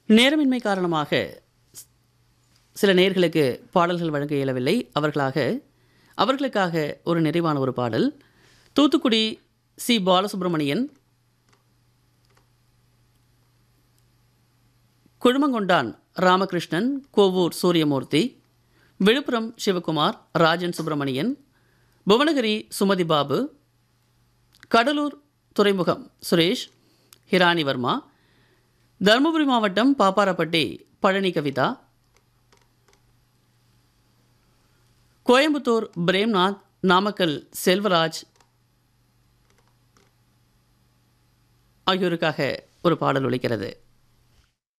நேரமின்மை காரணமாக சில நேர்களுக்கு பாடல்கள் வழங்க இயலவில்லை அவர்களாக அவர்களுக்காக ஒரு நிறைவான ஒரு பாடல் தூத்துக்குடி சி பாலசுப்ரமணியன் குழுமங்கொண்டான் ராமகிருஷ்ணன் கோவூர் சூரியமூர்த்தி விழுப்புரம் சிவகுமார் ராஜன் சுப்பிரமணியன் புவனகிரி சுமதி பாபு கடலூர் துறைமுகம் சுரேஷ் ஹிரானி வர்மா தருமபுரி மாவட்டம் பாப்பாரப்பட்டி பழனி கவிதா கோயம்புத்தூர் பிரேம்நாத் நாமக்கல் செல்வராஜ் ஆகியோருக்காக ஒரு பாடல் ஒலிக்கிறது